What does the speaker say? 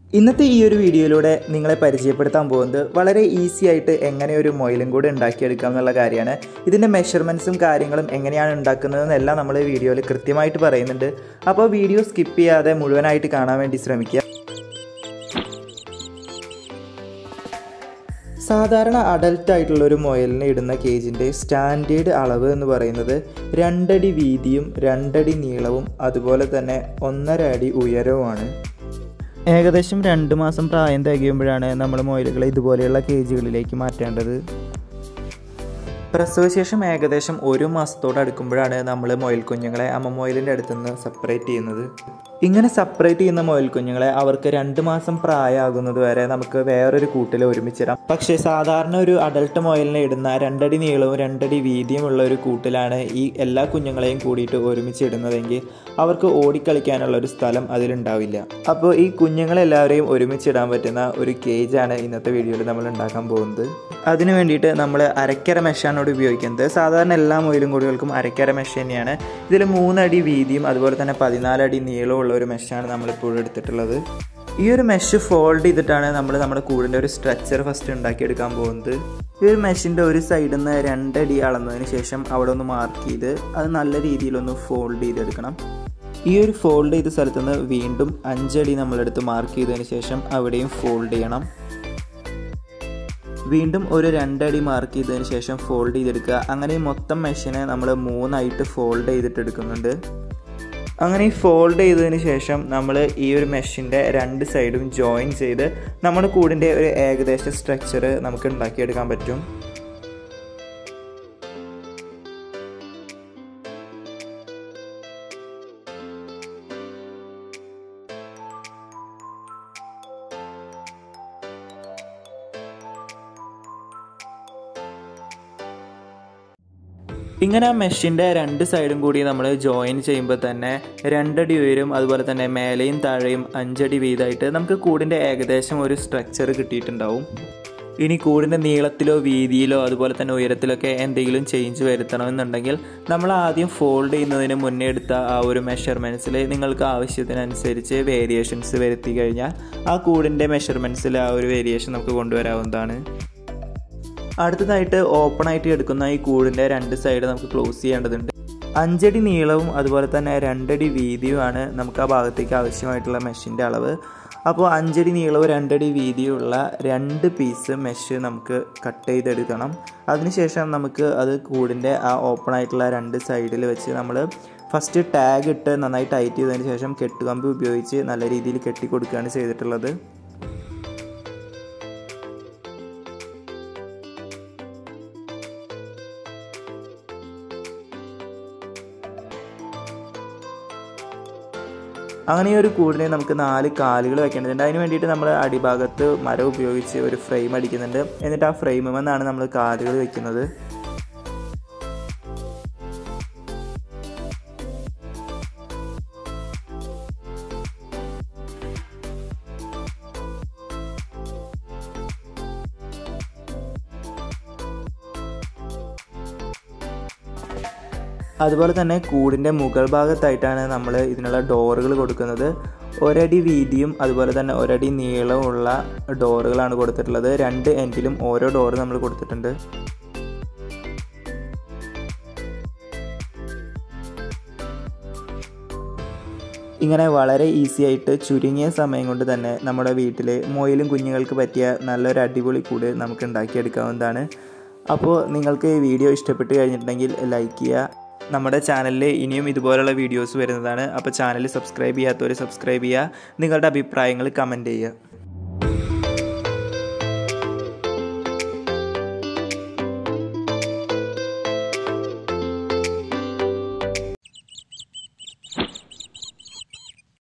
ഇന്നത്തെ ഈ ഒരു വീഡിയോയിലൂടെ നിങ്ങളെ പരിചയപ്പെടുത്താൻ പോകുന്നത് വളരെ ഈസി ആയിട്ട് എങ്ങനെ ഒരു മൊയിലും കൂടി ഉണ്ടാക്കിയെടുക്കാം എന്നുള്ള കാര്യമാണ് ഇതിൻ്റെ മെഷർമെൻറ്റ്സും കാര്യങ്ങളും എങ്ങനെയാണ് ഉണ്ടാക്കുന്നതെന്നെല്ലാം നമ്മൾ വീഡിയോയിൽ കൃത്യമായിട്ട് പറയുന്നുണ്ട് അപ്പോൾ വീഡിയോ സ്കിപ്പ് ചെയ്യാതെ മുഴുവനായിട്ട് കാണാൻ വേണ്ടി ശ്രമിക്കുക സാധാരണ അഡൽട്ട് ആയിട്ടുള്ള ഒരു മൊയലിന് ഇടുന്ന കേജിൻ്റെ സ്റ്റാൻഡേർഡ് അളവ് എന്ന് പറയുന്നത് രണ്ടടി വീതിയും രണ്ടടി നീളവും അതുപോലെ തന്നെ ഒന്നര അടി ഉയരവുമാണ് ഏകദേശം രണ്ട് മാസം പ്രായം തികയുമ്പോഴാണ് നമ്മൾ മൊയിലുകളെ ഇതുപോലെയുള്ള കേജുകളിലേക്ക് മാറ്റേണ്ടത് പ്രസവശേഷം ഏകദേശം ഒരു മാസത്തോട് അടുക്കുമ്പോഴാണ് നമ്മൾ മൊയിൽ കുഞ്ഞുങ്ങളെ അമ്മ മൊയിലിൻ്റെ അടുത്ത് നിന്ന് സെപ്പറേറ്റ് ചെയ്യുന്നത് ഇങ്ങനെ സെപ്പറേറ്റ് ചെയ്യുന്ന മൊയിൽ കുഞ്ഞുങ്ങളെ അവർക്ക് രണ്ട് മാസം പ്രായമാകുന്നത് വരെ നമുക്ക് വേറൊരു കൂട്ടിൽ ഒരുമിച്ചിടാം പക്ഷേ സാധാരണ ഒരു അഡൾട്ട് മൊയിലിനെ ഇടുന്ന രണ്ടടി നീളവും രണ്ടടി വീതിയുമുള്ള ഒരു കൂട്ടിലാണ് ഈ എല്ലാ കുഞ്ഞുങ്ങളെയും കൂടിയിട്ട് ഒരുമിച്ച് ഇടുന്നതെങ്കിൽ അവർക്ക് ഓടിക്കളിക്കാനുള്ള ഒരു സ്ഥലം അതിലുണ്ടാവില്ല അപ്പോൾ ഈ കുഞ്ഞുങ്ങളെല്ലാവരെയും ഒരുമിച്ചിടാൻ പറ്റുന്ന ഒരു കേജാണ് ഇന്നത്തെ വീഡിയോയിൽ നമ്മൾ ഉണ്ടാക്കാൻ പോകുന്നത് അതിനു വേണ്ടിയിട്ട് നമ്മൾ അരക്കര മെഷാണ് ഇവിടെ ഉപയോഗിക്കുന്നത് സാധാരണ എല്ലാ മൊയിലും കോഴികൾക്കും അരക്കര മെഷ് തന്നെയാണ് ഇതിൽ മൂന്നടി വീതിയും അതുപോലെ തന്നെ പതിനാലടി നീളമുള്ള ഒരു മെഷാണ് നമ്മളിപ്പോൾ എടുത്തിട്ടുള്ളത് ഈ ഒരു മെഷ് ഫോൾഡ് ചെയ്തിട്ടാണ് നമ്മൾ നമ്മുടെ കൂടിൻ്റെ ഒരു സ്ട്രക്ചർ ഫസ്റ്റ് ഉണ്ടാക്കിയെടുക്കാൻ പോകുന്നത് ഈ ഒരു മെഷിൻ്റെ ഒരു സൈഡിൽ നിന്ന് രണ്ടടി അളന്നതിന് ശേഷം അവിടെ ഒന്ന് മാർക്ക് ചെയ്ത് അത് നല്ല രീതിയിലൊന്ന് ഫോൾഡ് ചെയ്തെടുക്കണം ഈ ഒരു ഫോൾഡ് ചെയ്ത സ്ഥലത്ത് നിന്ന് വീണ്ടും അഞ്ചടി നമ്മളെടുത്ത് മാർക്ക് ചെയ്തതിന് ശേഷം അവിടെയും ഫോൾഡ് ചെയ്യണം വീണ്ടും ഒരു രണ്ടടി മാർക്ക് ചെയ്തതിന് ശേഷം ഫോൾഡ് ചെയ്തെടുക്കുക അങ്ങനെ ഈ മൊത്തം മെഷീനെ നമ്മൾ മൂന്നായിട്ട് ഫോൾഡ് ചെയ്തിട്ട് എടുക്കുന്നുണ്ട് അങ്ങനെ ഈ ഫോൾഡ് ചെയ്തതിന് ശേഷം നമ്മൾ ഈ ഒരു മെഷിൻ്റെ രണ്ട് സൈഡും ജോയിൻ ചെയ്ത് നമ്മുടെ കൂടിൻ്റെ ഒരു ഏകദേശ സ്ട്രക്ചർ നമുക്ക് ഉണ്ടാക്കിയെടുക്കാൻ പറ്റും ഇങ്ങനെ ആ മെഷിൻ്റെ രണ്ട് സൈഡും കൂടി നമ്മൾ ജോയിൻ ചെയ്യുമ്പോൾ തന്നെ രണ്ടടി ഉയരും അതുപോലെ തന്നെ മേലെയും താഴെയും അഞ്ചടി വീതമായിട്ട് നമുക്ക് കൂടിൻ്റെ ഏകദേശം ഒരു സ്ട്രക്ചർ കിട്ടിയിട്ടുണ്ടാവും ഇനി കൂടിൻ്റെ നീളത്തിലോ വീതിയിലോ അതുപോലെ തന്നെ ഉയരത്തിലൊക്കെ എന്തെങ്കിലും ചേഞ്ച് വരുത്തണമെന്നുണ്ടെങ്കിൽ നമ്മൾ ആദ്യം ഫോൾഡ് ചെയ്യുന്നതിന് മുന്നേ എടുത്ത ആ ഒരു മെഷർമെൻറ്റ്സിൽ നിങ്ങൾക്ക് ആവശ്യത്തിനനുസരിച്ച് വേരിയേഷൻസ് വരുത്തി കഴിഞ്ഞാൽ ആ കൂടിൻ്റെ മെഷർമെൻറ്റ്സിൽ ആ ഒരു വേരിയേഷൻ നമുക്ക് കൊണ്ടുവരാവുന്നതാണ് അടുത്തതായിട്ട് ഓപ്പൺ ആയിട്ട് എടുക്കുന്ന ഈ കൂടിൻ്റെ രണ്ട് സൈഡ് നമുക്ക് ക്ലോസ് ചെയ്യേണ്ടതുണ്ട് അഞ്ചടി നീളവും അതുപോലെ തന്നെ രണ്ടടി വീതിയുമാണ് നമുക്ക് ആ ഭാഗത്തേക്ക് ആവശ്യമായിട്ടുള്ള മെഷിൻ്റെ അളവ് അപ്പോൾ അഞ്ചടി നീളവും രണ്ടടി വീതിയുള്ള രണ്ട് പീസ് മെഷ് നമുക്ക് കട്ട് ചെയ്തെടുക്കണം അതിനുശേഷം നമുക്ക് അത് കൂടിൻ്റെ ആ ഓപ്പൺ ആയിട്ടുള്ള രണ്ട് സൈഡിൽ വെച്ച് നമ്മൾ ഫസ്റ്റ് ടാഗ് ഇട്ട് നന്നായി ടൈറ്റ് ചെയ്തതിന് ശേഷം കെട്ടുകമ്പി ഉപയോഗിച്ച് നല്ല രീതിയിൽ കെട്ടി കൊടുക്കുകയാണ് ചെയ്തിട്ടുള്ളത് അങ്ങനെ ഒരു കൂടിനെ നമുക്ക് നാല് കാലുകൾ വെക്കേണ്ടതുണ്ട് അതിന് വേണ്ടിയിട്ട് നമ്മൾ അടിഭാഗത്ത് മരം ഉപയോഗിച്ച് ഒരു ഫ്രെയിം അടിക്കുന്നുണ്ട് എന്നിട്ട് ആ ഫ്രെയിമിൽ നിന്നാണ് നമ്മൾ കാലുകൾ വെക്കുന്നത് അതുപോലെ തന്നെ കൂടിൻ്റെ മുകൾ ഭാഗത്തായിട്ടാണ് നമ്മൾ ഇതിനുള്ള ഡോറുകൾ കൊടുക്കുന്നത് ഒരടി വീതിയും അതുപോലെ തന്നെ ഒരടി നീളമുള്ള ഡോറുകളാണ് കൊടുത്തിട്ടുള്ളത് രണ്ട് എൻഡിലും ഓരോ ഡോറ് നമ്മൾ കൊടുത്തിട്ടുണ്ട് ഇങ്ങനെ വളരെ ഈസി ആയിട്ട് ചുരുങ്ങിയ സമയം കൊണ്ട് തന്നെ നമ്മുടെ വീട്ടിൽ മൊയിലും കുഞ്ഞുങ്ങൾക്ക് പറ്റിയ നല്ലൊരു അടിപൊളി കൂട് നമുക്ക് ഉണ്ടാക്കിയെടുക്കാവുന്നതാണ് അപ്പോൾ നിങ്ങൾക്ക് ഈ വീഡിയോ ഇഷ്ടപ്പെട്ട് കഴിഞ്ഞിട്ടുണ്ടെങ്കിൽ ലൈക്ക് ചെയ്യുക നമ്മുടെ ചാനലിൽ ഇനിയും ഇതുപോലുള്ള വീഡിയോസ് വരുന്നതാണ് അപ്പോൾ ചാനൽ സബ്സ്ക്രൈബ് ചെയ്യാത്തവർ സബ്സ്ക്രൈബ് ചെയ്യുക നിങ്ങളുടെ അഭിപ്രായങ്ങൾ കമൻറ്റ് ചെയ്യുക